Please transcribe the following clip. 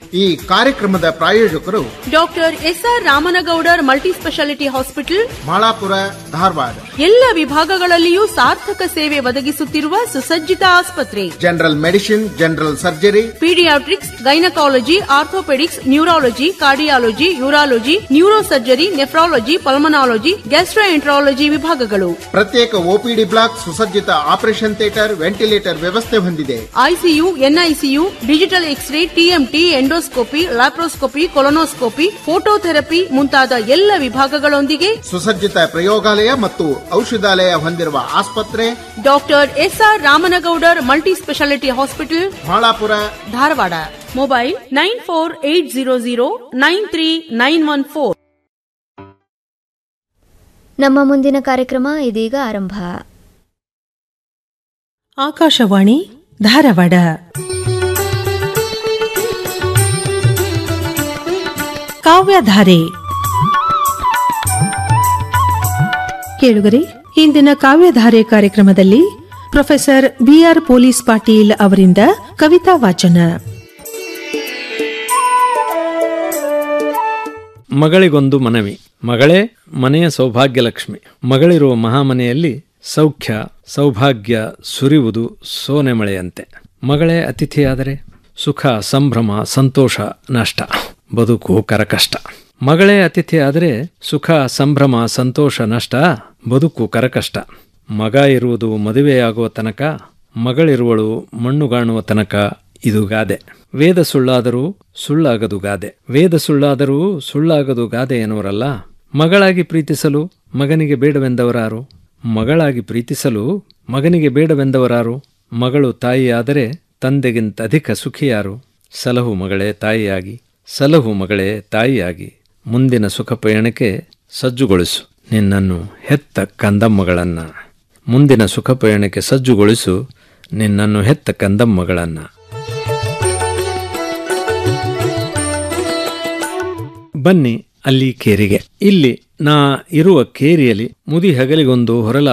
ಈ ಕಾರ್ಯಕ್ರಮದ ಪ್ರಾಯೋಜಕರು doctor SR Ramanagoudar multi speciality hospital Malapura Dharwad ಎಲ್ಲ ವಿಭಾಗಗಳಲ್ಲಿಯೂ ಸಾರ್ಥಕ ಸೇವೆ ಒದಗಿಸುತ್ತಿರುವ ಸುಸಜ್ಜಿತ ಆಸ್ಪತ್ರೆ general medicine general surgery paediatrics gynaecology orthopaedics neurology cardiology urology neuro surgery nephrology pulmonology gastroenterology ವಿಭಾಗಗಳು ಪ್ರತ್ಯೇಕ ಒಪಿಡಿ ಬ್ಲಾಕ್ ಸುಸಜ್ಜಿತ ಆಪರೇಷನ್ ಥಿಯೇಟರ್ ವೆಂಟಿಲೇಟರ್ ವ್ಯವಸ್ಥೆ ಹೊಂದಿದೆ ICU NICU digital X ray TMT endoscopy laparoscopy colonoscopy phototherapy ಮುಂತಾದ ಎಲ್ಲ ವಿಭಾಗಗಳೊಂದಿಗೆ ಸುಸಜ್ಜಿತ ಪ್ರಯೋಗಾಲಯ ಮತ್ತು ಔಷಧಾಲಯ ಹೊಂದಿರುವ ಆಸ್ಪತ್ರೆ doctor SR Ramanagoudar multi speciality hospital Malapura Dharwad mobile nine four eight zero zero nine three nine one four ನಮ್ಮ ಮುಂದಿನ ಕಾರ್ಯಕ್ರಮ ಇದೀಗ ಆರಂಭ ಆಕಾಶವಾಣಿ ಧಾರವಾಡ ಕಾವ್ಯಧಾರೆ ಕೇಳುಗರೆ ಇಂದಿನ ಕಾವ್ಯಧಾರೆ ಕಾರ್ಯಕ್ರಮದಲ್ಲಿ ಪ್ರೊಫೆಸರ್ ಬಿಆರ್ ಪೊಲೀಸ್ ಪಾಟೀಲ್ ಅವರಿಂದ ಕವಿತಾ ವಾಚನ ಮಗಳಿಗೊಂದು ಮನವಿ ಮಗಳೇ ಮನೆಯ ಸೌಭಾಗ್ಯಲಕ್ಷ್ಮಿ ಮಗಳಿರುವ ಮಹಾಮನೆಯಲ್ಲಿ ಸೌಖ್ಯ ಸೌಭಾಗ್ಯ ಸುರಿಯುವುದು ಸೋನೆ ಮಳೆಯಂತೆ ಮಗಳೇ ಅತಿಥಿಯಾದರೆ ಸುಖ ಸಂಭ್ರಮ ಸಂತೋಷ ನಷ್ಟ ಬದುಕು ಕರಕಷ್ಟ ಮಗಳೇ ಅತಿಥಿ ಆದರೆ ಸುಖ ಸಂಭ್ರಮ ಸಂತೋಷ ನಷ್ಟ ಬದುಕು ಕರಕಷ್ಟ ಮಗ ಇರುವುದು ಮದುವೆಯಾಗುವ ತನಕ ಮಗಳಿರುವಳು ಮಣ್ಣುಗಾಣುವ ತನಕ ಇದು ಗಾದೆ ವೇದ ಸುಳ್ಳಾದರೂ ಸುಳ್ಳಾಗದು ಗಾದೆ ವೇದ ಸುಳ್ಳಾದರೂ ಸುಳ್ಳಾಗದು ಗಾದೆ ಎನ್ನುವರಲ್ಲ ಮಗಳಾಗಿ ಪ್ರೀತಿಸಲು ಮಗನಿಗೆ ಬೇಡವೆಂದವರಾರು ಮಗಳಾಗಿ ಪ್ರೀತಿಸಲು ಮಗನಿಗೆ ಬೇಡವೆಂದವರಾರು ಮಗಳು ತಾಯಿಯಾದರೆ ತಂದೆಗಿಂತ ಅಧಿಕ ಸುಖಿಯಾರು ಸಲಹು ಮಗಳೇ ತಾಯಿಯಾಗಿ ಸಲಹು ಮಗಳೇ ತಾಯಿಯಾಗಿ ಮುಂದಿನ ಸುಖ ಪಯಣಕ್ಕೆ ಸಜ್ಜುಗೊಳಿಸು ನಿನ್ನನ್ನು ಹೆತ್ತ ಕಂದಮ್ಮಗಳನ್ನ ಮುಂದಿನ ಸುಖ ಪಯಣಕ್ಕೆ ಸಜ್ಜುಗೊಳಿಸು ನಿನ್ನನ್ನು ಹೆತ್ತ ಕಂದಮ್ಮಗಳನ್ನ ಬನ್ನಿ ಅಲ್ಲಿ ಕೇರಿಗೆ ಇಲ್ಲಿ ನಾ ಇರುವ ಕೇರಿಯಲ್ಲಿ ಮುದಿ ಹಗಲಿಗೊಂದು ಹೊರಲ